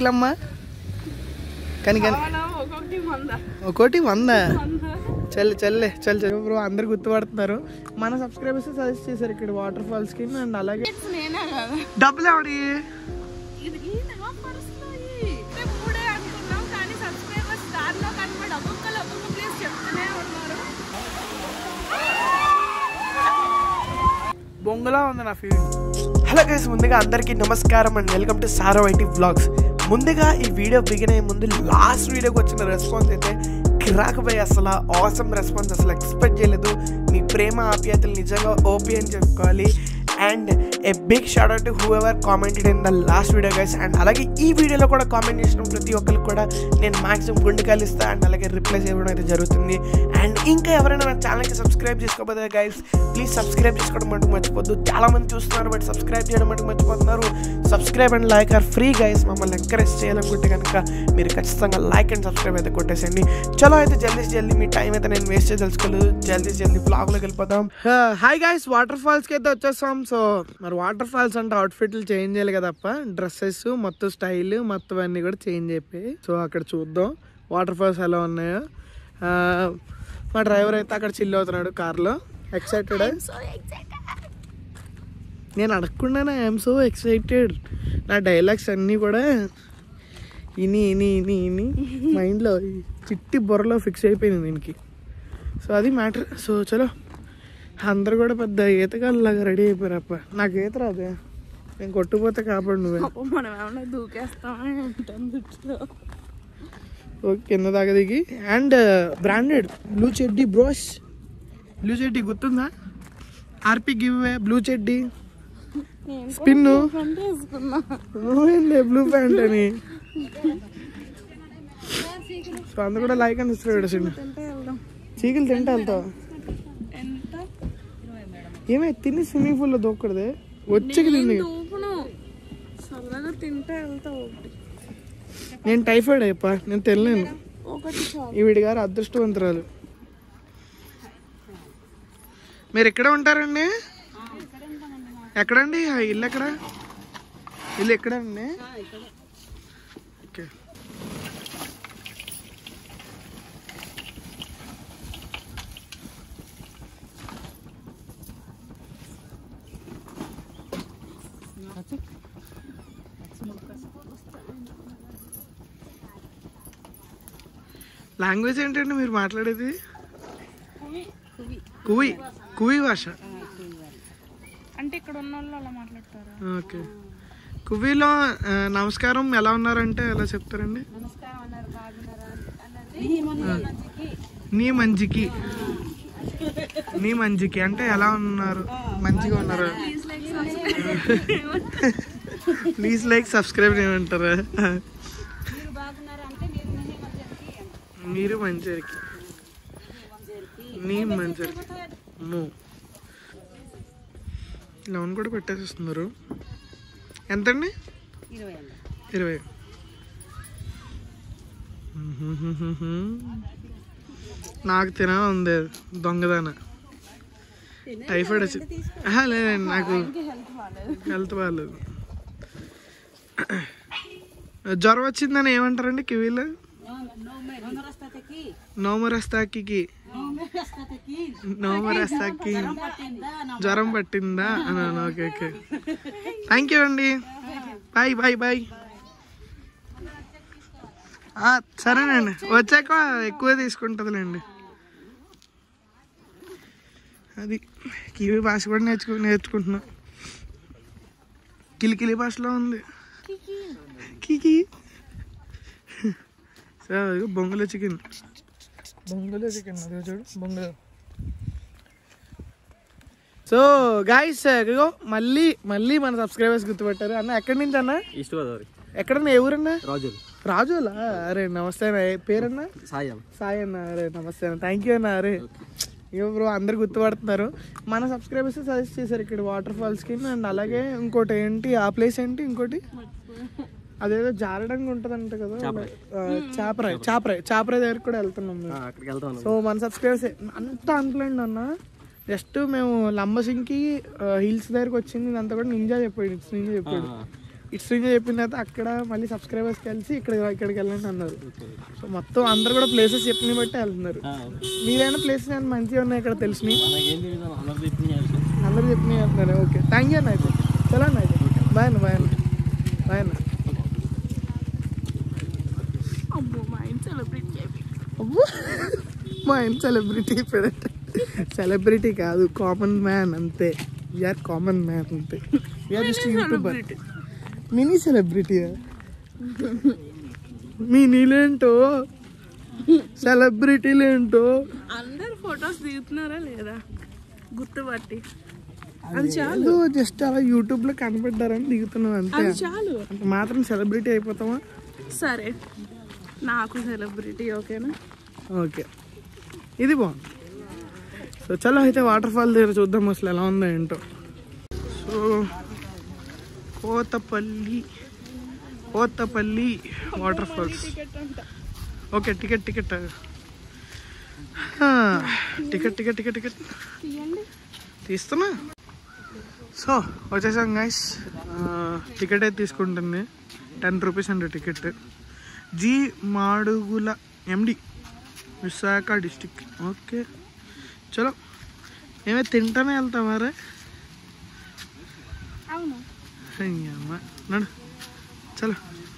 లెక్కలమ్మా కానీ కానీ ఒక్కొక్కటి వంద ఒకటి వంద చల్లే చల్లే చల్ చల్ బ్రో అందరు గుర్తుపడుతున్నారు మన సబ్స్క్రైబర్స్ సజెస్ట్ చేశారు ఇక్కడ వాటర్ ఫాల్స్ కి అండ్ అలాగే నేనే కదా డబ్బులు ఎవడి ఇది ఈ నా పరుస్తాయి మేము మూడే అనుకున్నాం కానీ సబ్స్క్రైబర్స్ దారిలో కనబడి ఒక్కొక్కరు ఒక్కొక్క ప్లేస్ చెప్తూనే ఉన్నారు బొంగులా ఉంది నా ఫీల్ హలో గైస్ ముందుగా అందరికీ నమస్కారం and welcome to Saro IT vlogs ముందుగా ఈ వీడియో బిగిన్ అయ్యే ముందు లాస్ట్ వీడియోకి వచ్చిన రెస్పాన్స్ అయితే కిరాక్ పోయి అసలు ఆసమ్ రెస్పాన్స్ అసలు ఎక్స్పెక్ట్ చేయలేదు మీ ప్రేమ ఆప్యాయతలు నిజంగా ఓపీ అని చెప్పుకోవాలి and a big shout out whoever commented in the last video guys and అలాగే ఈ వీడియోలో కూడా కామెంట్ చేసిన ప్రతి ఒక్కరికి కూడా నేను మాక్సిమం గుండెకాయలు ఇస్తా అండ్ అలాగే రిప్లై చేయడం అయితే జరుగుతుంది అండ్ ఇంకా ఎవరైనా నా ఛానల్కి సబ్స్క్రైబ్ చేసుకోకపోతే గైస్ ప్లీజ్ సబ్స్క్రైబ్ చేసుకోవడం మటుకు మర్చిపోద్దు చాలా మంది చూస్తున్నారు బట్ సబ్స్క్రైబ్ చేయడం మటుకు మర్చిపోతున్నారు subscribe and like are free guys మమ్మల్ని ఎంకరేజ్ చేయాలనుకుంటే కనుక మీరు ఖచ్చితంగా లైక్ అండ్ సబ్స్క్రైబ్ అయితే కొట్టేసండి చలో అయితే జల్దీ జల్దీ మీ టైం అయితే నేను వేస్ట్ చేసి తెలుసుకోలేదు జల్దీ జల్దీ బ్లాగ్లోకి వెళ్ళిపోతాం హాయ్ గైస్ వాటర్ ఫాల్స్కి అయితే వచ్చేస్తాం సో మరి వాటర్ ఫాల్స్ అంటే అవుట్ఫిట్లు చేంజ్ చేయాలి కదప్ప డ్రెస్సెస్ మొత్తం స్టైల్ మొత్తం అన్నీ కూడా చేంజ్ అయిపోయి సో అక్కడ చూద్దాం వాటర్ ఫాల్స్ ఎలా ఉన్నాయో ఆ, మా డ్రైవర్ అయితే అక్కడ చిల్ అవుతున్నాడు కార్లో ఎక్సైటెడ్ నేను అడగకుండానే ఐఎమ్ సో ఎక్సైటెడ్ నా డైలాగ్స్ అన్నీ కూడా ఇని ఇని ఇని ఇని మైండ్లో ఈ చిట్టి బుర్రలో ఫిక్స్ అయిపోయింది దీనికి సో అది మ్యాటర్ సో చలో అందరు కూడా పెద్ద ఈతగాళ్ళలాగా రెడీ అయిపోయారు అప్ప నాకు ఈత రాదే నేను కొట్టుపోతే కాపాడు నువ్వే అప్పుడు మనం ఏమన్నా దూకేస్తామని ఉంటాం దుట్లో ఓకే కింద దాకా దిగి అండ్ బ్రాండెడ్ బ్లూ చెడ్డీ బ్రోస్ బ్లూ చెడ్డీ గుర్తుందా ఆర్పి గివ్ బ్లూ చెడ్డీ స్పిన్ అంటే వేసుకున్నా నువ్వేంలే బ్లూ ప్యాంట్ అని సో అందరు కూడా లైక్ అని ఇస్తారు తింటే వెళ్దాం చీకులు తింటే వెళ్తావు ఎంత ఏమే తిని స్విమ్మింగ్ పూల్లో దూకూడదే వచ్చేకి తింది దూకును చల్లగా తింటే వెళ్తావు ఒకటి నేను టైఫాయిడ్ అయిపో నేను తినలేను ఒకటి చాలు ఈ వీడి గారు అదృష్టవంతురాలు మీరు ఎక్కడ ఉంటారండి ఎక్కడండి ఆ ఇల్లు ఎక్కడ ఇల్లు ఎక్కడండి ఓకే లాంగ్వేజ్ ఏంటండి మీరు మాట్లాడేది కువి కువి భాష అంటే ఇక్కడ ఉన్న వాళ్ళు అలా మాట్లాడతారా ఓకే కువీలో ఆ, నమస్కారం ఎలా ఉన్నారంటే ఎలా చెప్తారండి ఆ. నీ మంచికి నీ మంచికి అంటే ఎలా ఉన్నారు మంచిగా ఉన్నారు ప్లీజ్ లైక్ సబ్స్క్రైబ్ చేయమంటారా మీరు మంచికి నీ మంచికి అమ్మో లెవెన్ కూడా పెట్టేసేస్తున్నారు ఎంతండి ఇరవై నాకు తిన ఉంది దొంగదాన టైఫాయిడ్ వచ్చి ఆహా, లేదండి నాకు హెల్త్ బాగాలేదు జ్వరం వచ్చిందని ఏమంటారండి కివీలో నోమరస్తాకి నోమరస్తాకి జ్వరం పట్టిందా అని ఓకే ఓకే థ్యాంక్ యూ అండి బాయ్ బాయ్ బాయ్ ఆ, సరేనండి వచ్చాక ఎక్కువ తీసుకుంటుందిలేండి అది కివి భాష కూడా నేర్చుకు నేర్చుకుంటున్నా కిలికిలి భాషలో ఉంది కికి సో అదిగో బొంగులో చికెన్ బొంగులో చికెన్ అదిగో చూడు బొంగులో సో గాయస్ ఇగో మళ్ళీ మళ్ళీ మన సబ్స్క్రైబర్స్ గుర్తుపెట్టారు అన్న ఎక్కడి నుంచి అన్న ఈస్ట్ గోదావరి ఎక్కడన్నా ఏ ఊరన్నా రాజులు రాజులా అరే నమస్తే అన్న ఏ పేరన్నా సాయం సాయి అన్న అరే నమస్తే అన్న థ్యాంక్ యూ అన్న అరే ఇగో బ్రో అందరు గుర్తుపడుతున్నారు మన సబ్స్క్రైబర్స్ సజెస్ట్ చేశారు ఇక్కడ వాటర్ ఫాల్స్ కి అండ్ అలాగే ఇంకోటి ఏంటి ఆ ప్లేస్ ఏంటి ఇంకోటి అదేదో జారడంగా ఉంటదంట కదా ఆ, చాపరాయ్ చాపరాయ్ చాపరాయ్ దగ్గరికి కూడా వెళ్తున్నాం మేము అక్కడికి వెళ్తాం సో మన సబ్స్క్రైబర్స్ అంత అన్ప్లాన్డ్ అన్న జస్ట్ మేము లంబసింగ్కి హిల్స్ దగ్గరికి వచ్చింది ఇదంతా కూడా నింజా చెప్పాడు నింజా చెప్పాడు ఇటు నుంచి చెప్పిన తర్వాత అక్కడ మళ్ళీ సబ్స్క్రైబర్స్ కలిసి ఇక్కడ ఇక్కడికి వెళ్ళండి అన్నారు సో మొత్తం అందరు కూడా ప్లేసెస్ చెప్పిన బట్టి వెళ్తున్నారు మీరైనా ప్లేసెస్ ఏమైనా మంచిగా ఉన్నాయి ఇక్కడ తెలిసినాయి మనకేం తెలియదు అందరు చెప్పింది అందరు చెప్పినాయి వెళ్తున్నారు ఓకే థ్యాంక్ యూ అన్న అయితే చలో అన్న అయితే బాయ్ అన్న బాయ్ అన్న బాయ్ అన్న అమ్మో మా ఇంటి సెలబ్రిటీ అబ్బో, మా ఆయన సెలబ్రిటీ అయిపోయాడట సెలబ్రిటీ కాదు కామన్ మ్యాన్ అంతే వీఆర్ కామన్ మ్యాన్ అంతే we're just YouTuber mini celebrity మీ నీళ్ళేంటో సెలబ్రిటీలేంటో అందరు ఫొటోస్ దిగుతున్నారా లేదా గుర్తుపట్టి అది చాలు ఏదో జస్ట్ అలా యూట్యూబ్ లో కనపడ్డారని దిగుతున్నాం అంతే అది చాలు అంత మాత్రం సెలబ్రిటీ అయిపోతామా సరే నాకు సెలబ్రిటీ ఓకేనా ఓకే ఇది బాగుంది సో చలో అయితే వాటర్ ఫాల్ దగ్గర చూద్దాం అసలు ఎలా ఉందో ఏంటో so Kothapalli Kothapalli water falls okay ticket ticket ticket ticket ticket ticket తీయండి తీస్తున్నా సో వచ్చేసాం గైస్ టికెట్ అయితే తీసుకుంటుంది టెన్ రూపీస్ అండి ticket G Madugula MD Visakha district okay చలో ఏమే తింటానే వెళ్తామారా అవును అయ్యమ్మ నడు చలో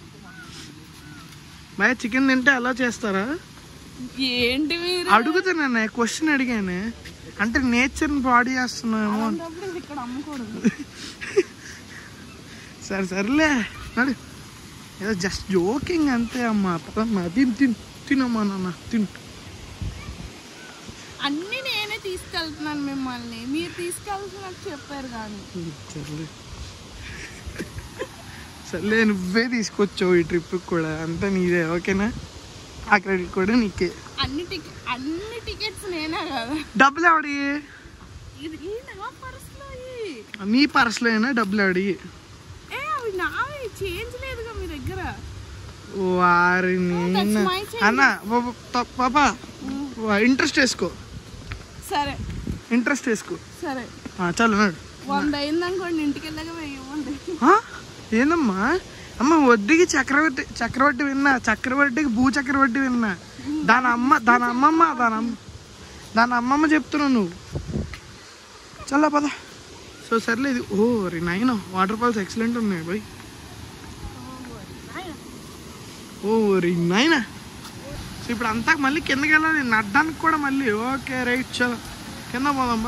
బాయ్ చికెన్ తింటే అలా చేస్తారా ఏంటి మీరు అడుగుతానన్న క్వశ్చన్ అడిగాను అంటే నేచర్ని పాడు చేస్తున్నామేమో అని. అలాంటప్పుడు ఇది ఇక్కడ అమ్ముకూడదు సరే సర్లే నడు ఏదో జస్ట్ జోకింగ్ అంతే అమ్మా పదమ్మా తిను తిను తినమ్మా నాన్న తిను అన్ని నేనే తీసుకెళ్తున్నాను మిమ్మల్ని మీరు తీసుకెళ్తున్నట్టు చెప్పారు కానీ సర్లే సర్లే నువ్వే తీసుకొచ్చావు ఈ ట్రిప్ కూడా అంతా నీదే ఓకేనా ఆ క్రెడిట్ కూడా నీకే అన్ని టికెట్ అన్ని టికెట్స్ నేనే కదా డబ్బులు ఎవడి ఇది ఈ నా పర్సులో నీ పర్సులో అయినా డబ్బులు ఎవడి ఏ అవి నావి చేంజ్ లేదుగా మీ దగ్గర వారిని that's my change. అన్న పాప- త- పాప ఇంట్రెస్ట్ వేసుకో సరే ఇంట్రెస్ట్ వేసుకో సరే ఆ, చాలు నడు వంద అయిందనుకోండి ఇంటికి వెళ్ళగా వెయ్యి ఇవ్వండి ఆ? ఏందమ్మా అమ్మ వడ్డీకి చక్రవర్తి చక్రవర్తి విన్నా చక్రవర్తికి భూ చక్రవర్తి విన్నా దాని అమ్మ దాని అమ్మమ్మ దాని అమ్మ దాని అమ్మమ్మ చెప్తున్నావు నువ్వు చల్ల పద సో సర్లే ఇది ఓ రీ నైన్ వాటర్ ఫాల్స్ ఎక్సలెంట్ ఉన్నాయి బై ఓ రీ నైన్ సో ఇప్పుడు అంతా మళ్ళీ కిందకి వెళ్ళాలి నడ్డానికి కూడా మళ్ళీ ఓకే రైట్ చలో కింద పోదామ్మా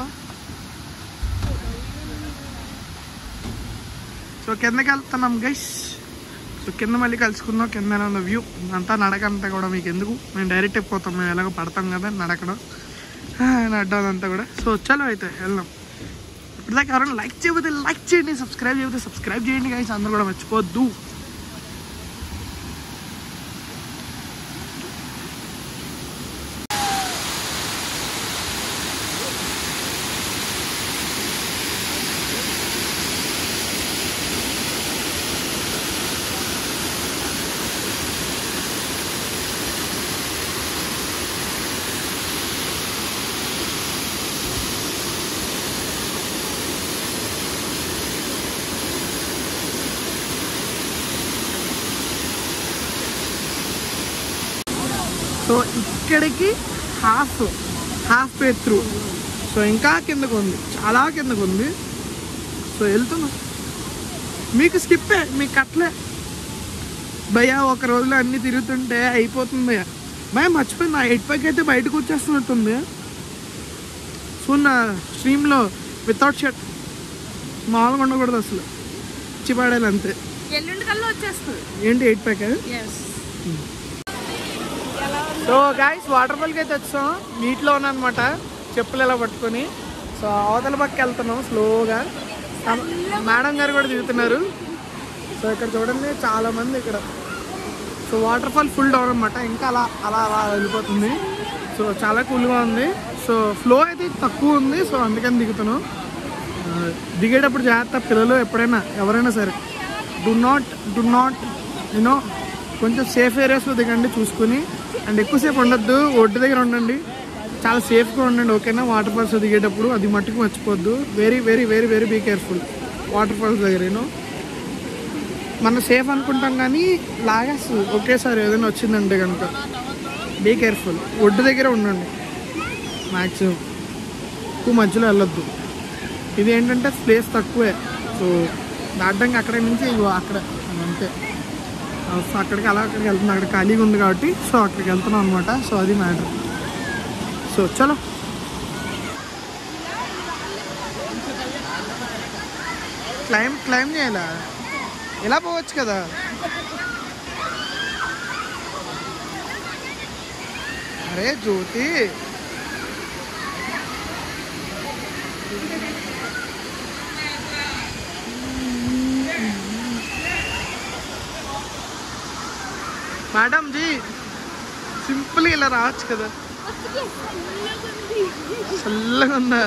సో కిందకి వెళ్తున్నాం గైస్ సో కింద మళ్ళీ కలుసుకుందాం కింద ఎలా ఉన్న వ్యూ అంతా నడకంతా కూడా మీకు ఎందుకు మేము డైరెక్ట్ అయిపోతాం మేము ఎలాగో పడతాం కదా నడకడం నడ్డాలంతా కూడా సో చలో అయితే వెళ్దాం ఇప్పటిదాకా ఎవరైనా లైక్ చేయకపోతే లైక్ చేయండి సబ్స్క్రైబ్ చేయకపోతే సబ్స్క్రైబ్ చేయండి గైస్ అందరూ కూడా మర్చిపోవద్దు సో ఇక్కడికి half half pay through so ఇంకా కిందకు ఉంది చాలా కిందకు ఉంది సో వెళ్తున్నాం మీకు స్కిప్పే మీకు కట్టలే భయ్యా ఒక రోజులో అన్ని తిరుగుతుంటే అయిపోతుంది భయ్యా భయ మర్చిపోయింది నా ఎయిట్ పైకి అయితే బయటకు వచ్చేస్తున్నట్టుంది సో నా స్ట్రీమ్లో వితౌట్ షర్ట్ మామూలుగా ఉండకూడదు అసలు చిపాడేది అంతే ఎల్లుండి కల్లా వచ్చేస్తుంది ఏంటి eight packs so guys water ఫాల్కి అయితే వచ్చాం నీటిలో అనమాట చెప్పులు ఇలా పట్టుకొని సో అవతల పక్క వెళ్తున్నాం స్లోగా మేడం గారు కూడా దిగుతున్నారు సో ఇక్కడ చూడండి చాలా మంది ఇక్కడ so water fall full down అనమాట ఇంకా అలా అలా అలా వెళ్ళిపోతుంది సో చాలా కూల్గా ఉంది సో ఫ్లో అయితే తక్కువ ఉంది సో అందుకని దిగుతున్నాం ఆ, దిగేటప్పుడు జాగ్రత్త పిల్లలు ఎప్పుడైనా ఎవరైనా సరే do not do not you know కొంచెం సేఫ్ ఏరియాస్లో దిగండి చూసుకుని అండ్ ఎక్కువసేపు ఉండొద్దు ఒడ్డు దగ్గర ఉండండి చాలా సేఫ్గా ఉండండి ఓకేనా వాటర్ ఫాల్స్ దిగేటప్పుడు అది మట్టుకు మర్చిపోద్దు very very very very be careful water falls దగ్గర యూనో మనం సేఫ్ అనుకుంటాం కానీ లాగేస్తుంది ఒకేసారి ఏదైనా వచ్చిందంటే కనుక బీ కేర్ఫుల్ ఒడ్డు దగ్గర ఉండండి మ్యాక్సిమం ఎక్కువ మధ్యలో వెళ్ళొద్దు ఇది ఏంటంటే ప్లేస్ తక్కువే సో దాటడానికి అక్కడి నుంచి ఇగో అక్కడ అది అంతే ఆ, సో అక్కడికి అలా అక్కడికి వెళ్తున్నాం అక్కడ ఖాళీగా ఉంది కాబట్టి సో అక్కడికి వెళ్తున్నాం అనమాట సో అది మ్యాటర్ సో చలో క్లైమ్ క్లైమ్ చేయాలా ఎలా పోవచ్చు కదా అరే జ్యోతి మేడం జీ సింపుల్గా ఇలా రావచ్చు కదా చల్లగా ఉందా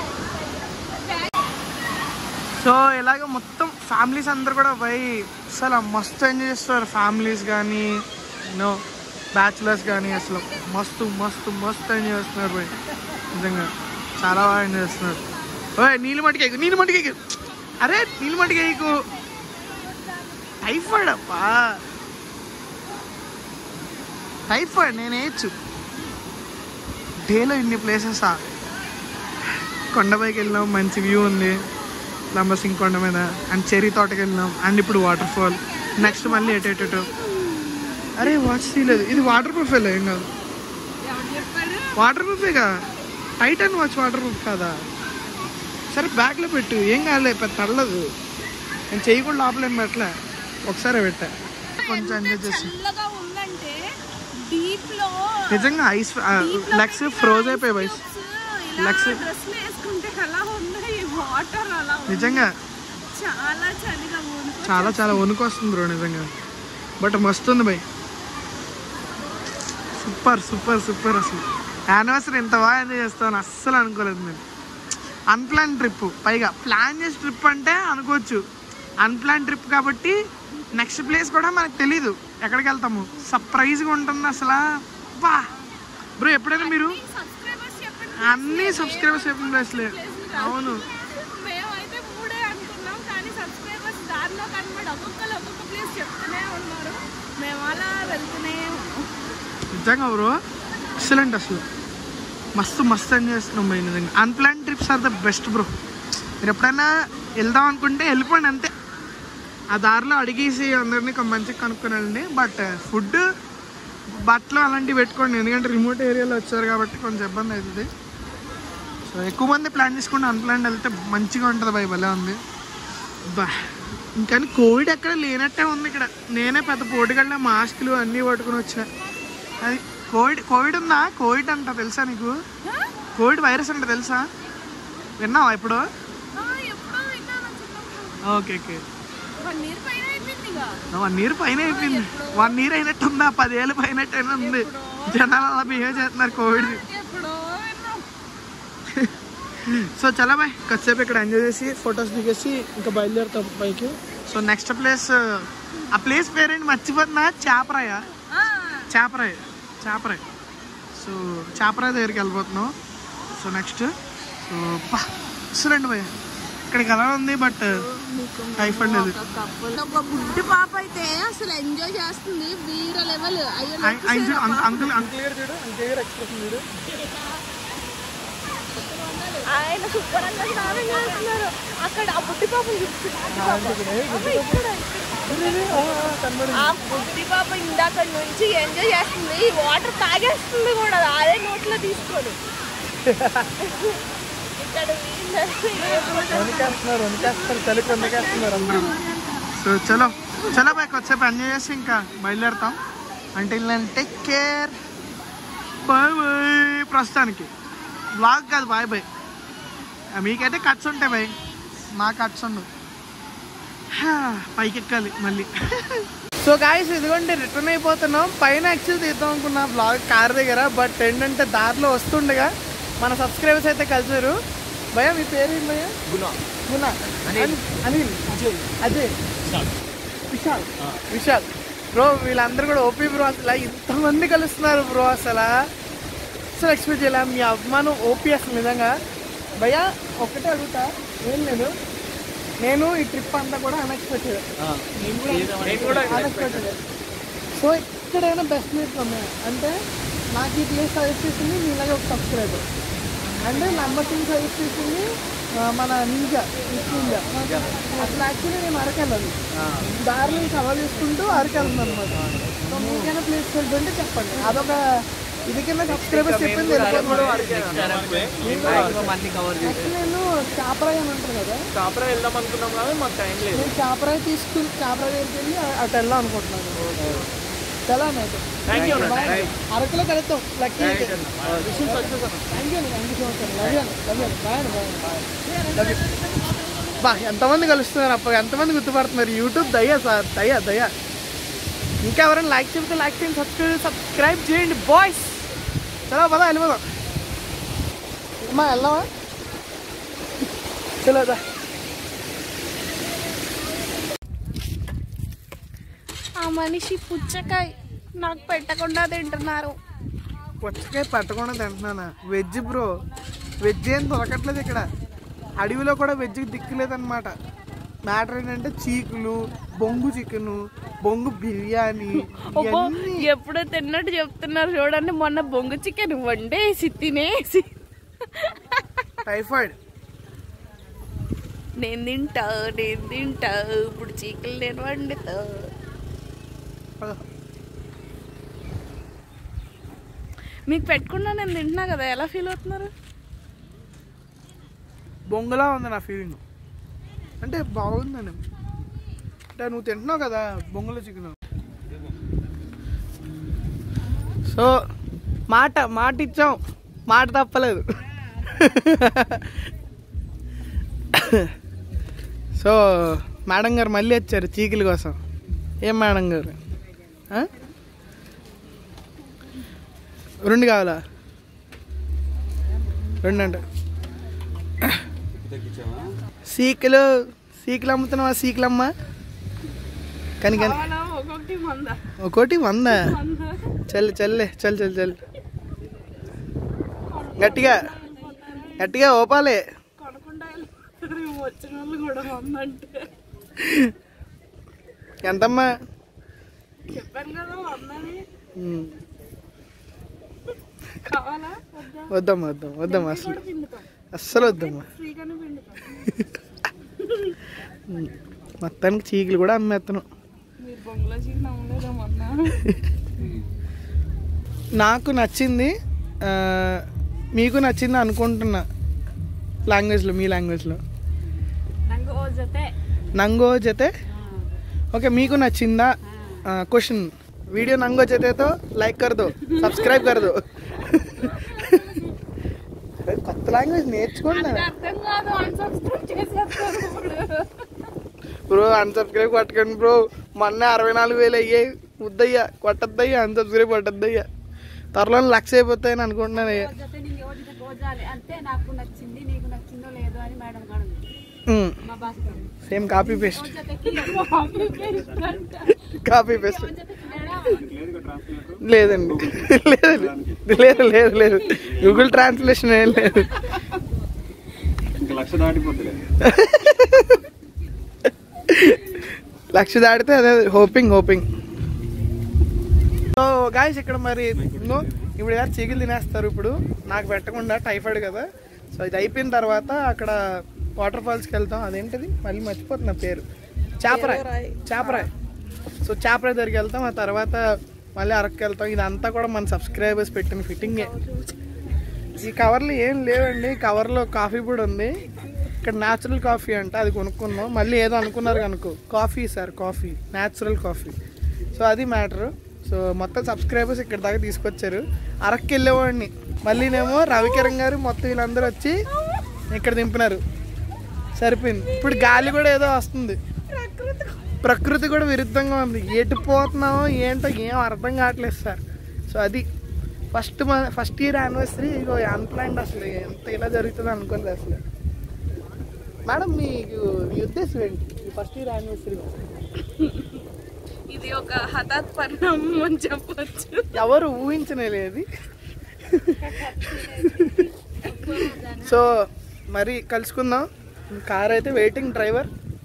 సో ఇలాగ మొత్తం ఫ్యామిలీస్ అందరు కూడా పోయి అసలు మస్తు ఎంజాయ్ చేస్తారు ఫ్యామిలీస్ కానీ యూనో బ్యాచులర్స్ కానీ అసలు మస్తు మస్తు మస్తు ఎంజాయ్ చేస్తున్నారు పోయి నిజంగా చాలా బాగా ఎంజాయ్ చేస్తున్నారు ఓయ్ నీళ్ళు మట్టికి ఎక్కు నీళ్ళు మట్టికి ఎక్కు అరే నీళ్ళు మట్టికి ఎక్కు టైఫాయిడ్ అప్పా టైఫాయిడ్ నేను వేయచ్చు డేలో ఇన్ని ప్లేసెస్ కొండపైకి వెళ్ళినాం మంచి వ్యూ ఉంది లంబసింగ్ కొండ మీద అండ్ చెరీ తోటకి వెళ్ళినాం అండ్ ఇప్పుడు వాటర్ ఫాల్ నెక్స్ట్ మళ్ళీ ఎటు ఎటు ఎటు. అరే వాచ్ తీయలేదు ఇది వాటర్ ప్రూఫ్ ఏం కాదు ఎవరు చెప్పారు వాటర్ ప్రూఫేగా టైటన్ వాచ్ వాటర్ ప్రూఫ్ కాదా సరే బ్యాగ్లో పెట్టు ఏం కాలే పెద్ద తడలదు నేను చెయ్యి కూడా లోపల ఏం పెట్టలే ఒకసారి పెట్టా కొంచెం ఎంజాయ్ చేసి చల్లగా ఉందంటే డీప్ లో నిజంగా ఐస్ deep లో లెగ్స్ పెట్టిన ఫ్రోజ్ ice అయిపోయాయి వైస్ cubes ఇలా Legs- డ్రెస్లు వేసుకుంటే ఎలా ఉన్నాయి వాటర్ అలా ఉంది. నిజంగా చాలా చలిగా ఉంది చాలా చాలా వణుకు వస్తుంది బ్రో నిజంగా బట్ మస్తు ఉంది బై సూపర్ సూపర్ సూపర్ అసలు యానివర్సరీ ఎంత బాగా ఎంజాయ్ చేస్తామని అస్సలు అనుకోలేదు నేను అన్ప్లాన్ ట్రిప్ పైగా ప్లాన్ చేసి ట్రిప్ అంటే అనుకోవచ్చు అన్ప్లాన్ ట్రిప్ కాబట్టి నెక్స్ట్ ప్లేస్ కూడా మనకు తెలీదు ఎక్కడికి వెళ్తాము సర్ప్రైజ్గా ఉంటుంది అసలు వా బ్రో ఎప్పుడైనా మీరు సబ్స్క్రైబర్స్ చెప్పండి అన్ని సబ్స్క్రైబర్స్ చెప్పిన ప్లేస్లే అవును మేమైతే మూడే అనుకున్నాం కానీ సబ్స్క్రైబర్స్ దారిలో కనబడి ఒక్కొక్కరు ఒక్కొక్క ప్లేస్ చెప్తూనే ఉన్నారు మేము అలా వెళ్తూనే ఉన్నాం నిజంగా బ్రో ఎక్సలెంట్ అసలు మస్తు మస్తు ఎంజాయ్ చేస్తున్నాం పోయి నిజంగా unplan trips are the best bro మీరు ఎప్పుడైనా వెళ్దాం అనుకుంటే వెళ్ళిపోండి అంతే ఆ దారిలో అడిగేసి అందరినీ కొంచెం మంచిగా కనుక్కొని వెళ్ళండి బట్ ఫుడ్ బట్టలు అలాంటివి పెట్టుకోండి ఎందుకంటే రిమోట్ ఏరియాలో వచ్చారు కాబట్టి కొంచెం ఇబ్బంది అవుతుంది సో ఎక్కువ మంది ప్లాన్ చేసుకుంటే అన్ప్లాన్ వెళ్తే మంచిగా ఉంటుంది బై భలే ఉంది బా ఇంకా కోవిడ్ ఎక్కడ లేనట్టే ఉంది ఇక్కడ నేనే పెద్ద పోటీగళ్ళ మాస్కులు అన్నీ పట్టుకుని వచ్చా అది కోవిడ్ కోవిడ్ ఉందా కోవిడ్ అంట తెలుసా నీకు కోవిడ్ వైరస్ అంట తెలుసా విన్నావా ఇప్పుడు ఆ, ఎప్పుడో విన్నాను చిన్నప్పుడు ఓకే ఓకే వన్ ఇయర్ పైన అయిపోయింది ఇక వన్ ఇయర్ పైన అయిపోయింది వన్ ఇయర్ అయినట్టు ఉందా పదేళ్ళు పైనట్టు అయినా ఉంది జనాలు అలా బిహేవ్ చేస్తున్నారు కోవిడ్ ఎప్పుడో విన్నాం సో చాలా బాయ్ కాసేపు ఇక్కడ ఎంజాయ్ చేసి ఫొటోస్ దిగేసి ఇంకా బయలుదేరుతాం పైకి సో నెక్స్ట్ ప్లేస్ ఆ ప్లేస్ పేరేంటి మర్చిపోతున్నా చేపరాయ ఆ, చేపరాయ చేపరాయ సో చేపరాయ దగ్గరికి వెళ్ళిపోతున్నాం సో నెక్స్ట్ సో పా అసలండి భయ ఇక్కడికి ఎలా ఉంది బట్ టైఫాయిడ్ లేదు ఒక బుడ్డి పాప అయితే అసలు ఎంజాయ్ చేస్తుంది వీర లెవెల్ అయ్యో ఆయన ఆయన చూడు అంక్- అంకుల్ అంకుల్ గారు చూడు అంకుల్ గారు ఎక్స్ప్రెషన్ చూడు ఆయన శుభ్రంగా స్నానం చేస్తున్నారు అక్కడ ఆ బుడ్డి పాప ఆ బుడ్డి పాప ఇందాక నుంచి ఎంజాయ్ చేస్తుంది ఈ వాటర్ తాగేస్తుంది కూడా అదే నోట్లో తీసుకొని ఇక్కడ వీళ్ళు వణికేస్తున్నారు వణికేస్తున్నారు చలికి వణికేస్తున్నారు అందరూ సో చలో చలో బాయ్ కొద్దిసేపు ఎంజాయ్ చేసి ఇంకా బయలుదేరుతాం అంటే టేక్ కేర్ బాయ్ బాయ్ ప్రస్తుతానికి బ్లాగ్ కాదు బాయ్ బాయ్ మీకైతే కట్స్ ఉంటాయి బాయ్ మా కట్స్ ఉండవు హా, పైకి ఎక్కాలి మళ్ళీ సో గాయస్ ఇదిగోండి రిటర్న్ అయిపోతున్నాం పైన యాక్చువల్ తీద్దాం అనుకున్నా బ్లాగ్ కార్ దగ్గర బట్ ఏంటంటే దారిలో వస్తుండగా మన సబ్స్క్రైబర్స్ అయితే కలిసారు భయ మీ పేరు ఏంటి భయ గుణ అనిల్ అనిల్ అజయ్ విశాల్ విశాల్ బ్రో వీళ్ళందరూ కూడా ఓపీ బ్రో అసలు ఇంతమంది కలుస్తున్నారు బ్రో అసలు అసలు ఎక్స్పెక్ట్ చేయలే మీ అభిమానం ఓపీ అసలు నిజంగా భయ్యా ఒక్కటే అడుగుతా ఏం లేదు నేను ఈ ట్రిప్ అంతా కూడా అన్ఎక్స్పెక్టెడ్ అన్ఎక్స్పెక్టెడ్ సో ఎక్కడైనా బెస్ట్ ప్లేస్ ఉన్నాయి అంటే నాకు ఈ ప్లేస్ సజెస్ట్ చేసింది నీలాగే ఒక సబ్స్క్రైబర్ అంటే నంబర్ సింగ్ సజెస్ట్ చేసింది ఆ, మన నింజా మిస్ నింజా అసలు యాక్చువల్లీ నేను అరకెళ్ళదు దారిని కవర్ చేసుకుంటూ అరకెళ్తున్నాను అనమాట సో మీకైనా ప్లేస్ వెళ్తుంటే చెప్పండి అదొక ఇది కింద సబ్స్క్రైబర్స్ చెప్పింది వెళ్ళిపోతున్నాను మంది కవర్ యాక్చువల్లీ నేను చాపరాయి అని అంటారు కదా కాపరా వెళ్దాం అనుకున్నాం కానీ మాకు టైం లేదు నేను చాపరాయి తీసుకుని చాపరాయి దగ్గరికి వెళ్ళి అటు వెళ్దాం అనుకుంటున్నాను చాలా అయితే థ్యాంక్ యూ అరకులో కలుద్దాం లక్కీ అయితే thank you thank you so much love you love you bye bye బా ఎంతమంది కలుస్తున్నారు అప్ప ఎంతమంది గుర్తుపడుతున్నారు యూట్యూబ్ దయ్యా సార్ దయ్యా దయ్యా ఇంకా ఎవరైనా లైక్ చెప్తే లైక్ చేయండి సబ్స్క్రైబ్ సబ్స్క్రైబ్ చేయండి బాయ్స్ చలో పదా వెళ్ళిపోదాం అమ్మా వెళ్దామా చలోదా ఆ మనిషి పుచ్చకాయ నాకు పెట్టకుండా తింటున్నారు పుచ్చకాయ పట్టకుండా తింటున్నానా వెజ్ బ్రో వెజ్ ఏం దొరకట్లేదు ఇక్కడ అడవిలో కూడా వెజ్ దిక్కులేదన్నమాట మ్యాటర్ ఏంటంటే చీకులు బొంగు చికెన్ బొంగు బిర్యానీ అబ్బో ఇవన్నీ ఎప్పుడో తిన్నట్టు చెప్తున్నారు చూడండి మొన్న బొంగు చికెన్ వండేసి తినేసి టైఫాయిడ్ నేను తింటా నేను తింటా ఇప్పుడు చీకులు నేను వండుతా మీకు పెట్టకుండా నేను తింటున్నా కదా ఎలా ఫీల్ అవుతున్నారు బొంగులా ఉంది నా ఫీలింగ్ అంటే బాగుందని అంటే నువ్వు తింటున్నావు కదా బొంగుల చికెన్ సో మాట మాట ఇచ్చాం మాట తప్పలేదు సో మేడం గారు మళ్ళీ వచ్చారు చీకుల కోసం ఏం మేడం గారు ఆ? రెండు కావాలా రెండు అంటే సీకులు సీకులు అమ్ముతున్నావా సీకులు అమ్మ కానీ కానీ ఒక్కొక్కటి మంద ఒకటి వంద చల్లి చల్లే చల్ చల్ చల్ గట్టిగా గట్టిగా ఓపాలే కొనకుండా వచ్చిన వాళ్ళు కూడా వందంటే ఎంతమ్మా చెప్పాను కదా వందని ఉమ్, కావాలా వద్దా వద్దమ్మా వద్దమ్మా వద్దమ్మా అసలు కూడా పిండుతాం అస్సలు వద్దమ్మా ఫ్రీగానే పిండుతాం ఉమ్, మొత్తానికి చీకులు కూడా అమ్మేస్తాను మీరు బొంగులో చికెన్ అమ్మలేదా మొన్న నాకు నచ్చింది ఆ, మీకు నచ్చింది అనుకుంటున్నా లాంగ్వేజ్లో మీ లాంగ్వేజ్లో ನಂಗೆ ಓ ಜೊತೆ నంగో జతే ఓకే మీకు నచ్చిందా క్వశ్చన్ వీడియో నంగో జతేతో లైక్ కర్ దో సబ్స్క్రైబ్ కర్ దో కొత్త లాంగ్వేజ్ నేర్చుకోండి అర్థం కాదు అన్సబ్స్క్రైబ్ చేసేస్తారు ఇప్పుడు బ్రో అన్సబ్స్క్రైబ్ కొట్టకండి బ్రో మొన్న అరవై నాలుగు వేలు అయ్యాయి వద్దయ్యా కొట్టద్దయ్యా అన్సబ్స్క్రైబ్ కొట్టద్దయ్యా త్వరలో లక్ష అయిపోతాయని అనుకుంటున్నాను అయ్యా జೊತೆ ನಿಂಗೆ ಓದಿದ ಓದಾలి అంతే నాకు నచ్చింది నీకు నచ్చిందో లేదో అని మేడం గారు మా భాస్కర్ సేమ్ కాపీ పేస్ట్ జೊತೆకి కాపీ పేస్ట్ లేదండి లేదు లేదు లేదు లేదు గూగుల్ ట్రాన్స్లేషన్ ఏం లేదు ఇంకా లక్ష దాటిపోతుంది లక్ష దాటితే అదే హోపింగ్ హోపింగ్ సో గాయస్ ఇక్కడ మరి ఇంకో ఇప్పుడు గారు చీకులు తినేస్తారు ఇప్పుడు నాకు పెట్టకుండా టైఫాయిడ్ కదా సో ఇది అయిపోయిన తర్వాత అక్కడ వాటర్ ఫాల్స్కి వెళ్తాం అదేంటిది మళ్ళీ మర్చిపోతున్నా పేరు చాపరాయ్ చాపరాయ్ సో చాపరాయ్ దగ్గరికి వెళ్తాం ఆ తర్వాత మళ్ళీ అరక్కి వెళ్తాం ఇదంతా కూడా మన సబ్స్క్రైబర్స్ పెట్టిన ఫిట్టింగే ఈ కవర్లు ఏం లేవండి కవర్లో కాఫీ పొడి ఉంది ఇక్కడ న్యాచురల్ కాఫీ అంట అది కొనుక్కున్నాం మళ్ళీ ఏదో అనుకున్నారు కనుకో coffee sir coffee natural coffee so అది మ్యాటర్ సో మొత్తం సబ్స్క్రైబర్స్ ఇక్కడ దాకా తీసుకొచ్చారు అరక్కి వెళ్ళేవాడిని మళ్ళీనేమో రవికిరణ్ గారు మొత్తం వీళ్ళందరూ వచ్చి ఇక్కడ దింపినారు సరిపోయింది ఇప్పుడు గాలి కూడా ఏదో వస్తుంది ప్రకృతి కూడా విరుద్ధంగా ఉంది ఎటు పోతున్నామో ఏంటో ఏం అర్థం కావట్లేదు సార్ సో అది ఫస్ట్ మన ఫస్ట్ ఇయర్ యానివర్సరీ ఇగో అన్ప్లాన్డ్ అసలు ఎంత ఇలా జరుగుతుంది అనుకోలేదు అసలు మేడం మీకు మీ ఉద్దేశం ఏంటి ఫస్ట్ ఇయర్ యానివర్సరీ ఇది ఒక హఠాత్ పరిణామం అని చెప్పొచ్చు ఎవరు ఊహించనే లేదు సో మరి కలుసుకుందాం కార్ అయితే వెయిటింగ్ డ్రైవర్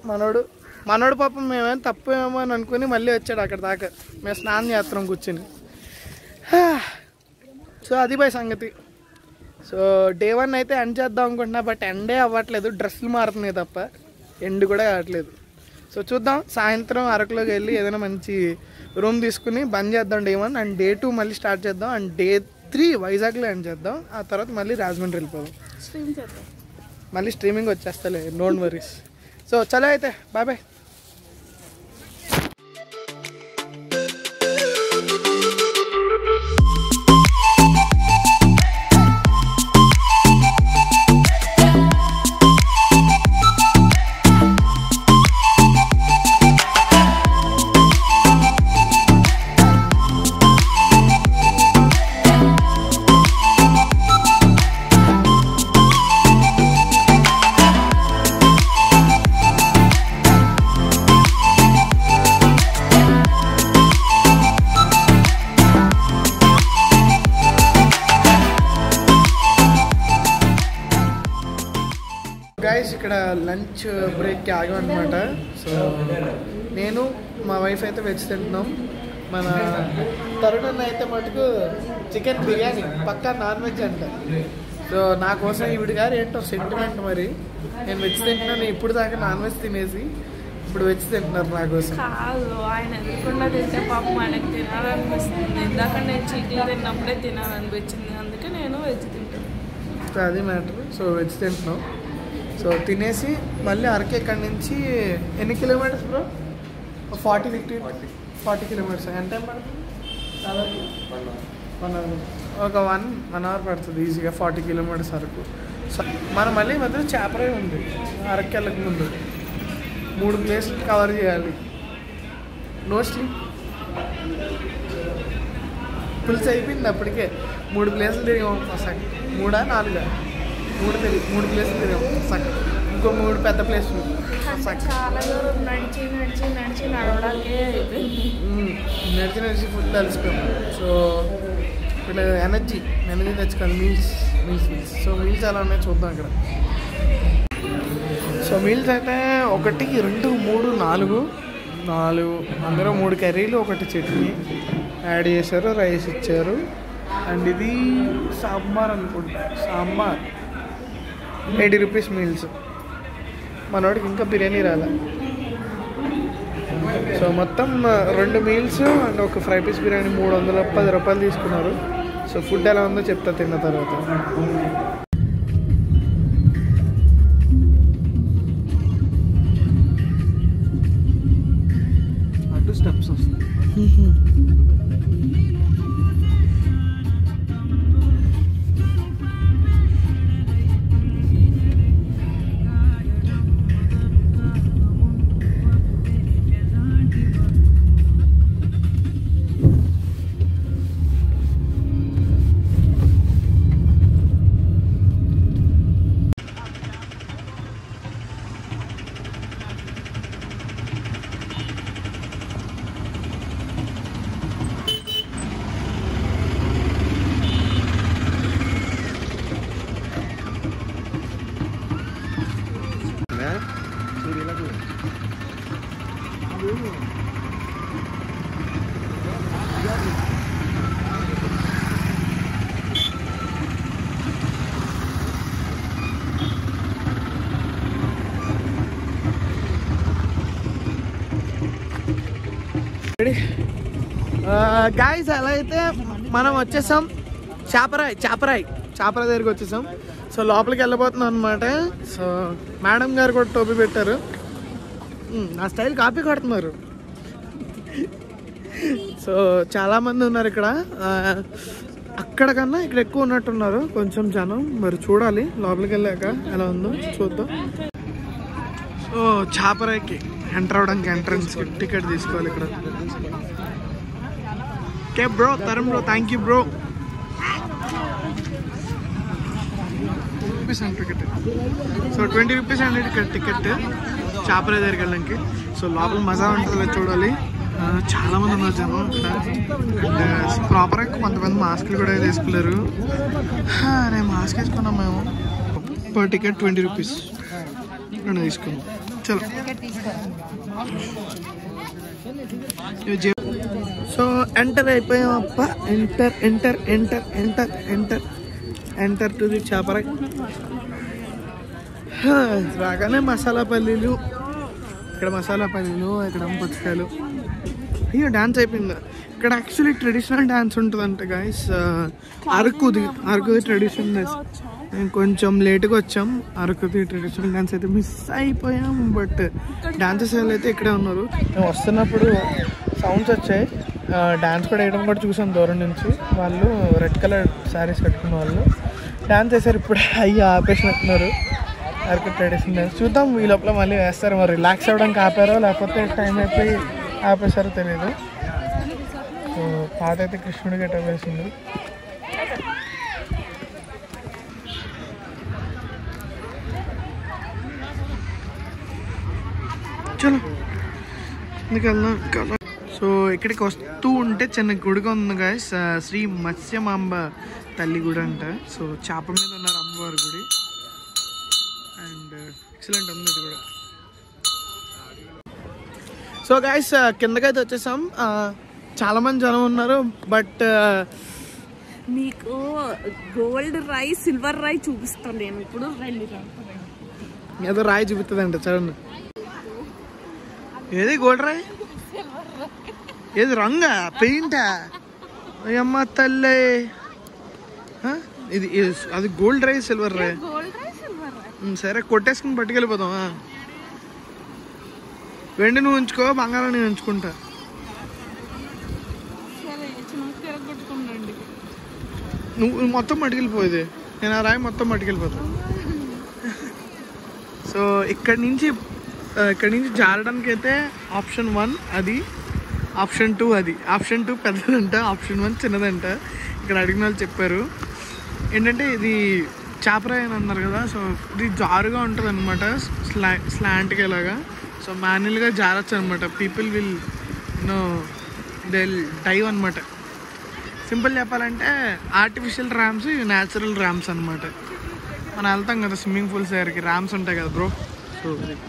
మనోడు మనోడు పాపం మేమేం తప్పేమో అని అనుకుని మళ్ళీ వచ్చాడు అక్కడ దాకా మేము స్నానం చేస్తున్నాం కూర్చుని హా. సో అది బై సంగతి సో డే వన్ అయితే ఎండ్ చేద్దాం అనుకుంటున్నా బట్ ఎండే అవ్వట్లేదు డ్రెస్సులు మారుతున్నాయి తప్ప ఎండ్ కూడా కావట్లేదు సో చూద్దాం సాయంత్రం అరకులోకి వెళ్ళి ఏదైనా మంచి రూమ్ తీసుకుని బంద్ చేద్దాం day one and day two మళ్ళీ స్టార్ట్ చేద్దాం అండ్ డే త్రీ వైజాగ్లో ఎండ్ చేద్దాం ఆ తర్వాత మళ్ళీ రాజమండ్రి వెళ్ళిపోదాం స్ట్రీమ్ చేద్దాం మళ్ళీ స్ట్రీమింగ్ వచ్చేస్తలే డోంట్ వరీస్ సో చలో అయితే బాయ్ బాయ్ గైస్ ఇక్కడ లంచ్ బ్రేక్కి ఆగాం అనమాట సో నేను మా వైఫ్ అయితే వెజ్ తింటున్నాం మన తరుణ్ అన్న అయితే మటుకు చికెన్ బిర్యానీ పక్కా నాన్ వెజ్ అంట సో నా కోసం ఈవిడ గారు ఏంటో సెంటిమెంట్ మరి నేను వెజ్ తింటున్నాను ఇప్పుడు దాకా నాన్ వెజ్ తినేసి ఇప్పుడు వెజ్ తింటున్నారు నా కోసం కాదు ఆయన ఎదురుకుండా తింటే పాపం ఆయనకు తినాలనిపిస్తుంది ఇందాక నేను చికెన్ తిన్నప్పుడే తినాలనిపించింది అందుకే నేను వెజ్ తింటాను సో అది మ్యాటర్ సో వెజ్ తింటున్నాం సో తినేసి మళ్ళీ అరకు ఇక్కడి నుంచి ఎన్ని kilometres bro forty fifty forty kilometres ఎంత టైం పడుతుంది దాదాపు వన్ అవర్ ఒక వన్ వన్ అవర్ పడుతుంది ఈజీగా ఫార్టీ కిలోమీటర్స్ వరకు సో మనం మళ్ళీ మధ్యలో చేపరే ఉంది అరకు వెళ్ళక ముందు మూడు ప్లేస్లు కవర్ చేయాలి నో స్లీప్ పులిసి అయిపోయింది అప్పటికే మూడు ప్లేసులు తిరిగాం సగం మూడా నాలుగా మూడు తిరిగి మూడు ప్లేసులు తిరిగాం సగం ఇంకో మూడు పెద్ద ప్లేసులు సగం చాలా దూరం నడిచి నడిచి నడిచి నడవడానికే అయిపోయింది మ్మ్. నడిచి నడిచి ఫుల్ తలిసిపోయాం సో ఇప్పుడు ఎనర్జీ ఎనర్జీ తెచ్చుకోవాలి meals meals meals so meals ఎలా ఉన్నాయో చూద్దాం ఇక్కడ సో మీల్స్ అయితే ఒకటి రెండు మూడు నాలుగు నాలుగు అందులో మూడు కర్రీలు ఒకటి చట్నీ యాడ్ చేశారు రైస్ ఇచ్చారు అండ్ ఇది సాంబార్ అనుకుంటా సాంబార్ ఎయిటీ రూపీస్ మీల్స్ మనోడికి ఇంకా బిర్యానీ రాలే సో మొత్తం ఆ, రెండు మీల్స్ అండ్ ఒక ఫ్రై పీస్ బిర్యానీ మూడు వందల పది రూపాయలు తీసుకున్నారు సో ఫుడ్ ఎలా ఉందో చెప్తా తిన్న తర్వాత అటు స్టెప్స్ వస్తాయి గాయస్ అలా అయితే మనం వచ్చేసాం చాపరాయ్ చాపరాయ్ చాపరాయ్ దగ్గరికి వచ్చేసాం సో లోపలికి వెళ్ళబోతున్నాం అనమాట సో మేడం గారు కూడా టోపీ పెట్టారు ఉమ్, నా స్టైల్ కాపీ కొడుతున్నారు సో చాలా మంది ఉన్నారు ఇక్కడ ఆ, అక్కడ కన్నా ఇక్కడ ఎక్కువ ఉన్నట్టున్నారు కొంచెం జనం మరి చూడాలి లోపలికి వెళ్ళాక ఎలా ఉందో చూద్దాం సో చాపరాయికి ఎంటర్ అవడానికి ఎంట్రన్స్ టికెట్ తీసుకోవాలి ఇక్కడ okay bro Tarun bro thank you bro rupees and ticket so twenty rupees అండి టికెట్ టికెట్ చాపరాయి దగ్గరికి వెళ్ళడానికి సో లోపల మజా ఉంటుందో చూడాలి ఆ, చాలా మంది ఉన్నారు జనం ఇక్కడ అండ్ ప్రాపర్గా కొంతమంది మాస్క్లు కూడా వేసుకోలేరు హా, నేను మాస్క్ వేసుకున్నాం మేము పర్ టికెట్ ట్వంటీ రూపీస్ రెండు తీసుకున్నాం చలో సో ఎంటర్ అయిపోయాం అప్ప enter enter enter enter enter enter to the Chapara రాగానే మసాలా పల్లీలు ఇక్కడ మసాలా పల్లీలు ఇక్కడ పుచ్చకాయలు అయ్యో డాన్స్ అయిపోయింది ఇక్కడ యాక్చువల్లీ ట్రెడిషనల్ డాన్స్ ఉంటుందంట గైస్ అరకుది అరకుది ట్రెడిషనల్ డాన్స్ మేము కొంచెం లేట్గా వచ్చాం అరకుది ట్రెడిషనల్ డాన్స్ అయితే మిస్ అయిపోయాం బట్ డాన్సెస్ అయితే ఇక్కడే ఉన్నారు మేము వస్తున్నప్పుడు సౌండ్స్ వచ్చాయి డాన్స్ కూడా వేయడం కూడా చూసాం దూరం నుంచి వాళ్ళు రెడ్ కలర్ శారీస్ కట్టుకున్న వాళ్ళు డాన్స్ వేసారు ఇప్పుడే అయ్యి ఆపేసినట్టున్నారు అరకు ట్రెడిషనల్ డాన్స్ చూద్దాం ఈ లోపల మళ్ళీ వేస్తారు మరి రిలాక్స్ అవ్వడానికి ఆపారో లేకపోతే టైం అయిపోయి ఆపేసారో తెలియదు సో పాత అయితే కృష్ణుడి గట్ట వేసింది చలో ఇందుకు వెళ్దాం కదా సో ఇక్కడికి వస్తూ ఉంటే చిన్న గుడిగా ఉంది గాయస్ శ్రీ మత్స్యమాంబ తల్లి గుడి అంట సో చేప మీద ఉన్నారు అమ్మవారి గుడి అండ్ ఎక్సలెంట్ ఉంది ఇది కూడా సో గాయస్ కిందకైతే వచ్చేసాం ఆ, చాలా మంది జనం ఉన్నారు బట్ మీకు గోల్డ్ రై సిల్వర్ రై చూపిస్తాను నేను ఇప్పుడు రండి రా. ఏదో రాయి చూపిస్తుందంట చూడండి ఏది గోల్డ్ రాయి ఏది రంగా పెయింటా అమ్మ తల్లి ఆ? ఇది ఇది- అది గోల్డ్ రాయి సిల్వర్ రాయి గోల్డ్ రై సిల్వర్ రై ఉమ్, సరే కొట్టేసుకుని పట్టుకెళ్ళిపోదాం ఆ. వెండి నువ్వు ఉంచుకో బంగారం నేను ఉంచుకుంటా సరే చిన్న తిరగొట్టుకున్నాండి నువ్వు మొత్తం పట్టుకెళ్ళిపోయేది నేను ఆ రాయి మొత్తం పట్టుకెళ్ళిపోతా సో ఇక్కడి నుంచి ఆ, ఇక్కడి నుంచి జారడానికి అయితే ఆప్షన్ వన్ అది ఆప్షన్ టూ అది ఆప్షన్ టూ పెద్దదంట ఆప్షన్ వన్ చిన్నదంట ఇక్కడ అడిగిన వాళ్ళు చెప్పారు ఏంటంటే ఇది చాపరాయి అని అన్నారు కదా సో ఇది జారుగా ఉంటుంది అనమాట స్లా స్లాంట్గా ఇలాగా సో మాన్యువల్గా జారచ్చు అనమాట people will know they dive అనమాట సింపుల్ చెప్పాలంటే ఆర్టిఫిషియల్ ర్యామ్స్ ఇవి న్యాచురల్ ర్యామ్స్ అనమాట మనం వెళ్తాం కదా స్విమ్మింగ్ పూల్స్ దగ్గరికి ర్యామ్స్ ఉంటాయి కదా బ్రో సో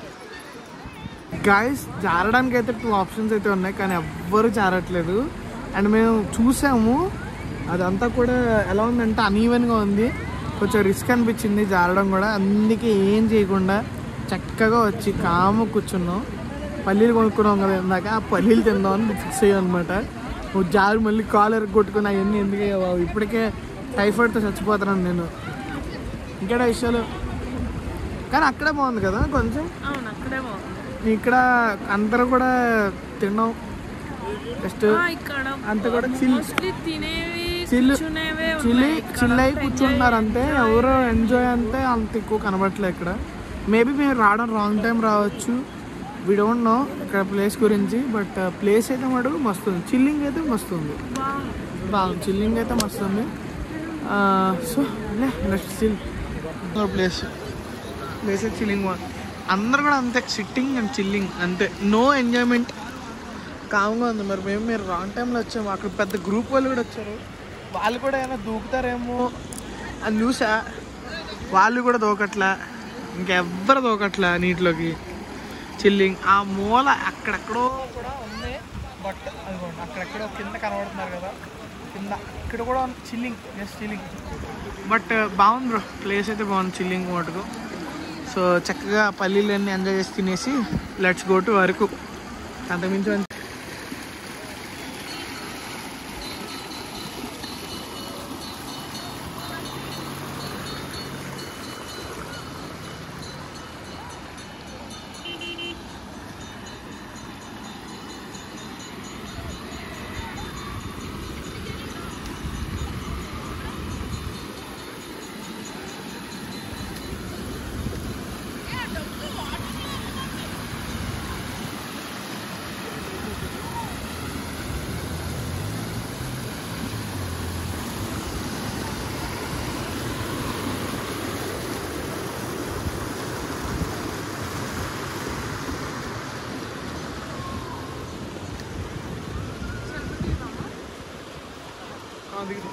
గాయస్ జారడానికి అయితే టూ ఆప్షన్స్ అయితే ఉన్నాయి కానీ ఎవ్వరు జారట్లేదు అండ్ మేము చూసాము అదంతా కూడా ఎలా ఉందంటే అనీవెన్గా ఉంది కొంచెం రిస్క్ అనిపించింది జారడం కూడా అందుకే ఏం చేయకుండా చక్కగా వచ్చి కాము కూర్చున్నాం పల్లీలు కొనుక్కున్నాం కదా ఇందాక ఆ పల్లీలు తిందామని ఫిక్స్ అయ్యాం అనమాట నువ్వు జారు మళ్ళీ కాలర్ కొట్టుకుని అవన్నీ ఎందుకు అయ్యావు బాబు? ఇప్పటికే టైఫాయిడ్తో చచ్చిపోతున్నాను నేను ఇంకేడా విషయాలు కానీ అక్కడే బాగుంది కదా కొంచెం అవును అక్కడే బాగుంది ఇక్కడ అందరూ కూడా తిన్నాం జస్ట్ ఆ, ఇక్కడ అంత కూడా చిల్ మోస్ట్లీ తినేవి చిల్ కూర్చునేవే చిల్లి ఉన్నాయి ఇక్కడ. చిల్ అయి కూర్చుంటున్నారు అంతే ఎవరు ఎంజాయ్ అంతే అంత ఎక్కువ కనబడట్లే ఇక్కడ మేబీ మేము రావడం రాంగ్ టైం రావచ్చు వి డోంట్ నో ఇక్కడ ప్లేస్ గురించి బట్ ప్లేస్ అయితే మటుకు మస్తు ఉంది చిల్లింగ్ అయితే మస్తు ఉంది బాగుంది. బాగుంది చిల్లింగ్ అయితే మస్తు ఉంది so next chill place place chilling అందరు కూడా అంతే సిట్టింగ్ అండ్ చిల్లింగ్ అంతే నో ఎంజాయ్మెంట్ కామ్గా ఉంది మరి మేము మీరు రాంగ్ టైంలో వచ్చాము అక్కడ పెద్ద గ్రూప్ వాళ్ళు కూడా వచ్చారు వాళ్ళు కూడా ఏమైనా దూకుతారేమో అని చూసా వాళ్ళు కూడా దూకట్లా ఇంకెవ్వరు దూకట్లా నీటిలోకి చిల్లింగ్ ఆ మూల అక్కడెక్కడో కూడా ఉంది బట్ అదిగోండి అక్కడెక్కడో కింద కనబడుతున్నారు కదా కింద ఇక్కడ కూడా చిల్లింగ్ జస్ట్ చిల్లింగ్ బట్ బాగుంది బ్రో ప్లేస్ అయితే బాగుంది చిల్లింగ్ మటుకు సో చక్కగా పల్లీలన్నీ ఎంజాయ్ చేసి తినేసి లెట్స్ గో టు వరకు అంతకుమించి మంచి దిగుతాం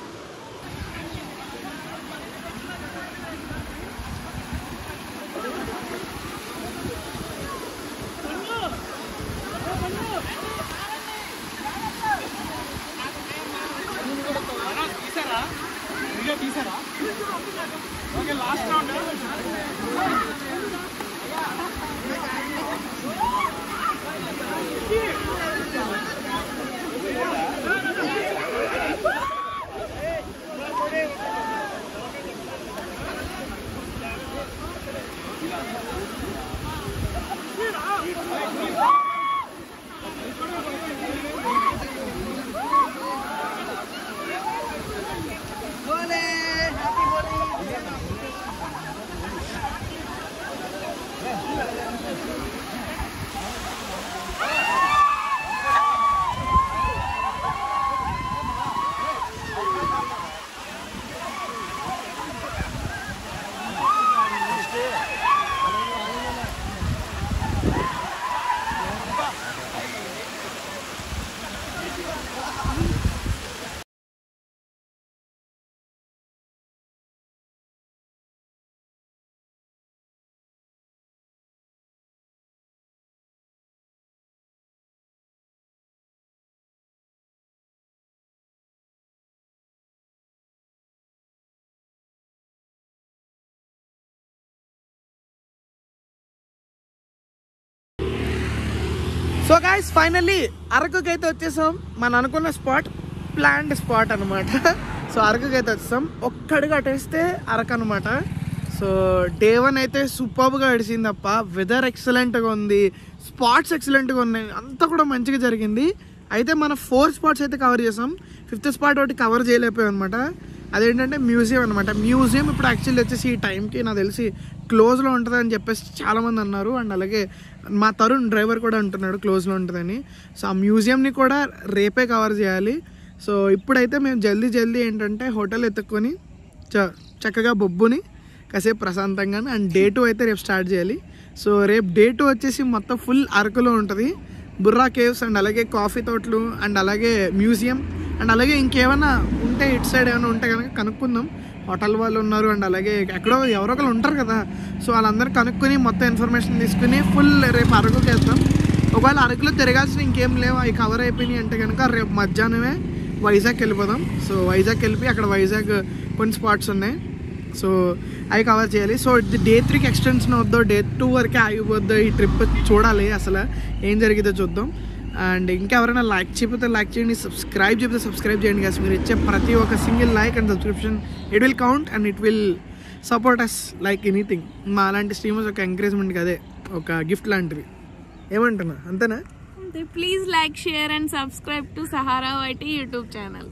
సో గాయస్ ఫైనల్లీ అరకుకి అయితే వచ్చేసాం మనం అనుకున్న స్పాట్ ప్లాండ్ స్పాట్ అనమాట సో అరకుకి అయితే వచ్చేసాం ఒక్కడిగా అటేస్తే అరకు అనమాట సో డే వన్ అయితే సూపర్గా గడిచింది తప్ప వెదర్ ఎక్సలెంట్గా ఉంది స్పాట్స్ ఎక్సలెంట్గా ఉన్నాయి అంతా కూడా మంచిగా జరిగింది అయితే మన ఫోర్ స్పాట్స్ అయితే కవర్ చేసాం ఫిఫ్త్ స్పాట్ ఒకటి కవర్ చేయలేకపోయాం అనమాట అదేంటంటే మ్యూజియం అనమాట మ్యూజియం ఇప్పుడు యాక్చువల్లీ వచ్చేసి ఈ టైంకి నాకు తెలిసి క్లోజ్లో ఉంటుంది అని చెప్పేసి చాలామంది అన్నారు అండ్ అలాగే మా తరుణ్ డ్రైవర్ కూడా అంటున్నాడు క్లోజ్లో ఉంటుందని సో ఆ మ్యూజియంని కూడా రేపే కవర్ చేయాలి సో ఇప్పుడైతే మేము జల్దీ జల్దీ ఏంటంటే హోటల్ ఎత్తుక్కొని చ చక్కగా బొబ్బుని కాసేపు ప్రశాంతంగా అండ్ డే టూ అయితే రేపు స్టార్ట్ చేయాలి సో రేపు డే టూ వచ్చేసి మొత్తం ఫుల్ అరకులో ఉంటుంది బుర్రా కేవ్స్ అండ్ అలాగే కాఫీ తోటలు అండ్ అలాగే మ్యూజియం అండ్ అలాగే ఇంకేమైనా ఉంటే ఇటు సైడ్ ఏమైనా ఉంటే కనుక కనుక్కుందాం హోటల్ వాళ్ళు ఉన్నారు అండ్ అలాగే ఎక్కడో ఎవరో ఒకరు ఉంటారు కదా సో వాళ్ళందరూ కనుక్కొని మొత్తం ఇన్ఫర్మేషన్ తీసుకుని ఫుల్ రేపు అరకుకి వెళ్తాం ఒకవేళ అరకులో తిరగాల్సిన ఇంకేం లేవు అవి కవర్ అయిపోయినాయి అంటే కనుక రేపు మధ్యాహ్నమే వైజాగ్ వెళ్ళిపోదాం సో వైజాగ్ వెళ్ళి అక్కడ వైజాగ్ కొన్ని స్పాట్స్ ఉన్నాయి సో అవి కవర్ చేయాలి సో ఇది డే త్రీకి ఎక్స్టెన్షన్ అవుద్దో డే టూ వరకే ఆగిపోద్దో ఈ ట్రిప్ చూడాలి అసలు ఏం జరిగిందో చూద్దాం అండ్ ఇంకెవరైనా లైక్ చేయకపోతే లైక్ చేయండి సబ్స్క్రైబ్ చేయకపోతే సబ్స్క్రైబ్ చేయండి కదా మీరు ఇచ్చే ప్రతి ఒక్క single like and subscription it will count and it will support us like anything మా అలాంటి స్ట్రీమర్స్ ఒక ఎంకరేజ్మెంట్ అదే ఒక గిఫ్ట్ లాంటివి ఏమంటున్నా అంతేనా please like share and subscribe to Sahara YT YouTube channel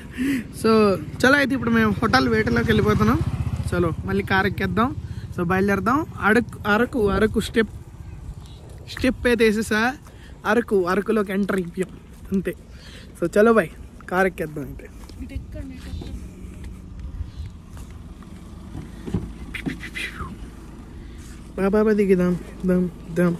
so చలో అయితే ఇప్పుడు మేము హోటల్ వేటలోకి వెళ్ళిపోతున్నాం చలో మళ్ళీ కార్ ఎక్కేద్దాం సో బయలుదేరదాం అరకు అరకు అరకు స్టెప్ స్టెప్ అయితే వేసేసా అరకు అరకులోకి ఎంటర్ అయిపోయాం అంతే సో చలో బాయ్ కార్ ఎక్కేద్దాం అయితే బాబా దిగుదాం దమ్ దమ్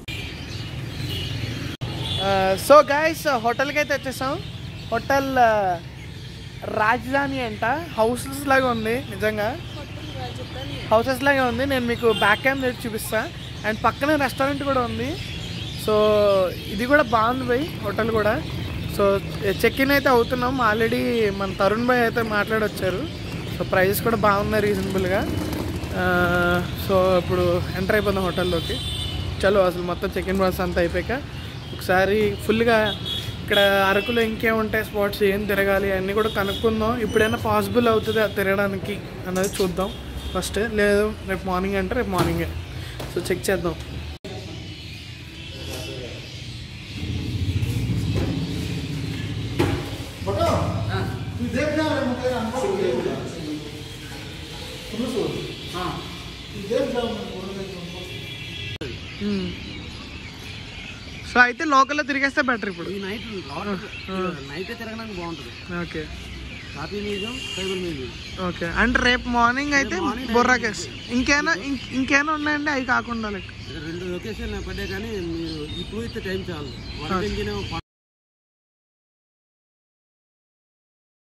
సో గైస్ హోటల్కి అయితే వచ్చేసాం హోటల్ రాజధాని అంట హౌసెస్ లాగా ఉంది నిజంగా హౌసెస్ లాగా ఉంది నేను మీకు బ్యాక్ క్యామ్ చేసి చూపిస్తా అండ్ పక్కనే రెస్టారెంట్ కూడా ఉంది సో ఇది కూడా బాగుంది భయ్ హోటల్ కూడా సో చెక్ ఇన్ అయితే అవుతున్నాం ఆల్రెడీ మన తరుణ్ భాయ్ అయితే మాట్లాడొచ్చారు సో ప్రైజెస్ కూడా బాగున్నాయి రీజనబుల్గా సో ఇప్పుడు ఎంటర్ అయిపోయింది హోటల్లోకి చలో అసలు మొత్తం చెక్ ఇన్ ప్రాసెస్ అంతా అయిపోయాక ఒకసారి ఫుల్గా ఇక్కడ అరకులో ఇంకేముంటాయి స్పాట్స్ ఏం తిరగాలి అన్నీ కూడా కనుక్కుందాం ఇప్పుడైనా పాసిబుల్ అవుతుంది అది తిరగడానికి అన్నది చూద్దాం ఫస్ట్ లేదు రేపు మార్నింగ్ అంటే రేపు మార్నింగే సో చెక్ చేద్దాం సో అయితే లోకల్లో తిరిగేస్తే బెటర్ ఇప్పుడు ఈ నైట్ నైట్ తిరగడానికి బాగుంటుంది okay coffee museum tribal museum okay అంటే రేపు మార్నింగ్ అయితే బొర్రా కేవ్స్ ఇంకేనా ఇంక్- ఇంకేనా ఉన్నాయండి అవి కాకుండా లెక్క రెండు లొకేషన్ పడ్డాయి కానీ మీరు ఈ టూ అయితే టైం చాలు వన్